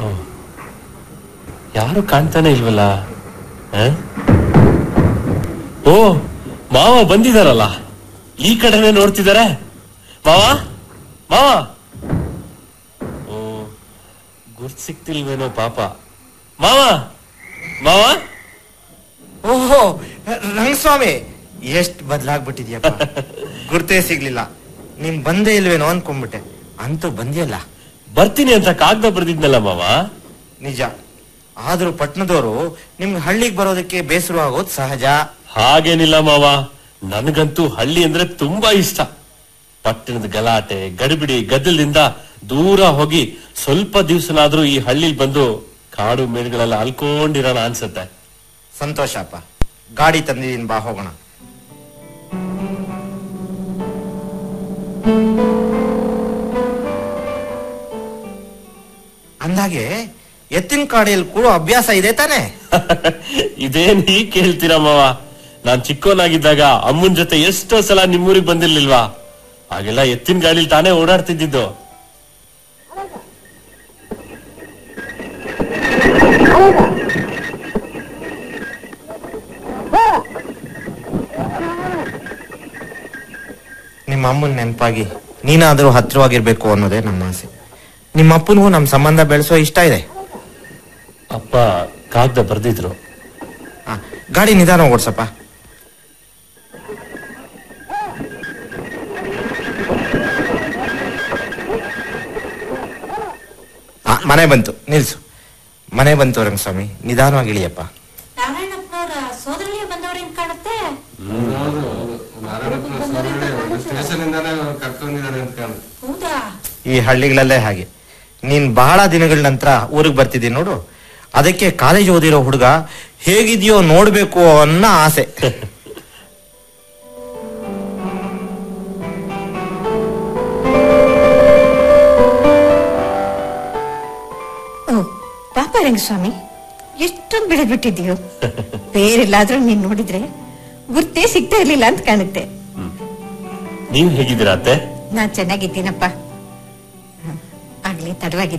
ಯಾರು ಕಾಣ್ತಾನೆ ಇಲ್ವಲ್ಲ ಆ? ಓ ಮಾವ ಬಂದಿದಾರಲ್ಲ ಈ ಕಡೆನೆ ನೋಡ್ತಿದಾರೆ ಮಾವ ಮಾವ ಓ ಗುರ್ತ್ ಸಿಕ್ತಿಲ್ವೇನೋ ಪಾಪ ಮಾವ ಮಾವ ಓಹೋ ರಂಗಸ್ವಾಮಿ ಎಷ್ಟ್ ಬದಲಾಗ್ಬಿಟ್ಟಿದ್ಯಪ್ಪ ಗುರ್ತೇ ಸಿಗ್ಲಿಲ್ಲ ನೀನ್ ಬಂದೇ ಇಲ್ವೇನೋ ಅನ್ಕೊಂಡ್ಬಿಟ್ಟೆ ಅಂತೂ ಬಂದಿಯಲ್ಲ ಬರ್ತೀನಿ ಅಂತ ಕಾಗ್ದ ಬರ್ದಿದ್ನಲ್ಲ ಮಾವ ನಿಜ ಆದ್ರೂ ಪಟ್ನದವರು ನಿಮ್ಗೆ ಹಳ್ಳಿಗೆ ಬರೋದಕ್ಕೆ ಬೇಸರ ಆಗೋದು ಸಹಜ ಹಾಗೇನಿಲ್ಲ ಮಾವ ನನಗಂತೂ ಹಳ್ಳಿ ಅಂದ್ರೆ ತುಂಬಾ ಇಷ್ಟ ಪಟ್ಟಣದ ಗಲಾಟೆ ಗಡಿಬಿಡಿ ಗದ್ದಲದಿಂದ ದೂರ ಹೋಗಿ ಸ್ವಲ್ಪ ದಿವ್ಸನಾದ್ರೂ ಈ ಹಳ್ಳಿಲ್ ಬಂದು ಕಾಡು ಮೇಡುಗಳೆಲ್ಲ ಅಲ್ಕೊಂಡಿರೋಣ ಅನ್ಸತ್ತೆ ಸಂತೋಷಪ್ಪ ಗಾಡಿ ತಂದಿದೀನಿ ಬಾ ಹೋಗೋಣ ಅಂದಾಗೆ ಎತ್ತಿನ ಕಾಡಿಯಲ್ಲಿ ಕೂಡ ಅಭ್ಯಾಸ ಇದೆ ತಾನೆ ಇದೇನ್ ಹೀಗ್ ಕೇಳ್ತೀರಾ ಮಾವ ನಾನ್ ಚಿಕ್ಕೋನಾಗಿದ್ದಾಗ ಅಮ್ಮನ್ ಜೊತೆ ಎಷ್ಟೋ ಸಲ ನಿಮ್ಮೂರಿಗೆ ಬಂದಿರ್ಲಿಲ್ವಾ ಹಾಗೆಲ್ಲ ಎತ್ತಿನ ಗಾಡಿಲಿ ತಾನೇ ಓಡಾಡ್ತಿದ್ದಿದ್ದು ನಿಮ್ಮ ಅಮ್ಮನ ನೆನಪಾಗಿ ನೀನಾದ್ರೂ ಹತ್ರವಾಗಿರ್ಬೇಕು ಅನ್ನೋದೇ ನಮ್ಮ ಆಸೆ ನಿಮ್ಮ ಅಪ್ಪನಿಗೂ ನಮ್ಮ ಸಂಬಂಧ ಬೆಳೆಸೋ ಇಷ್ಟ ಇದೆ ಅಪ್ಪ ಕಾಗ್ದ ಬರ್ದಿದ್ರು ಆ, ಗಾಡಿ ನಿಧಾನ ಓಡ್ಸಪ್ಪ ಆ, ಮನೆ ಬಂತು ನಿಲ್ಸು ಮನೆ ಬಂತು ರಂಗಸ್ವಾಮಿ ನಿಧಾನವಾಗಿ ಇಳಿಯಪ್ಪ ನಾರಾಯಣಪ್ಪನವರ ಸೋದರಳಿಯ ಬಂದವ್ರೇನ್ ಕಾಣುತ್ತೆ ಸ್ಟೇಷನ್ ಇಂದಾನೆ ಕರ್ಕೊಂಡಿದ್ದಾರೆ ಅಂತ ಕಾಣುತ್ತೆ ಹೌದಾ ಈ ಹಳ್ಳಿಗಳಲ್ಲೇ ಹಾಗೆ ನೀನ್ ಬಹಳ ದಿನಗಳ ನಂತರ ಊರಿಗೆ ಬರ್ತಿದ್ದೀನಿ ನೋಡು ಅದಕ್ಕೆ ಕಾಲೇಜ್ ಓದಿರೋ ಹುಡುಗ ಹೇಗಿದೆಯೋ ನೋಡ್ಬೇಕು ಅನ್ನೋ ಆಸೆ ಓ ಪಾಪ ರಂಗಸ್ವಾಮಿ ಎಷ್ಟೊಂದು ಬೆಳೆದ್ಬಿಟ್ಟಿದ್ಯೋ ಬೇರೆಲ್ಲಾದ್ರೂ ನೀನ್ ನೋಡಿದ್ರೆ ಗುರ್ತೇ ಸಿಗ್ತಾ ಇರ್ಲಿಲ್ಲ ಅಂತ ಕಾಣುತ್ತೆ ನೀವ್ ಹೇಗಿದ್ದೀರಾ ಅತ್ತೆ ನಾನ್ ಚೆನ್ನಾಗಿದ್ದೀನಪ್ಪ ಹ್ಮ್. ಆಗ್ಲೇ ತಡವಾಗಿ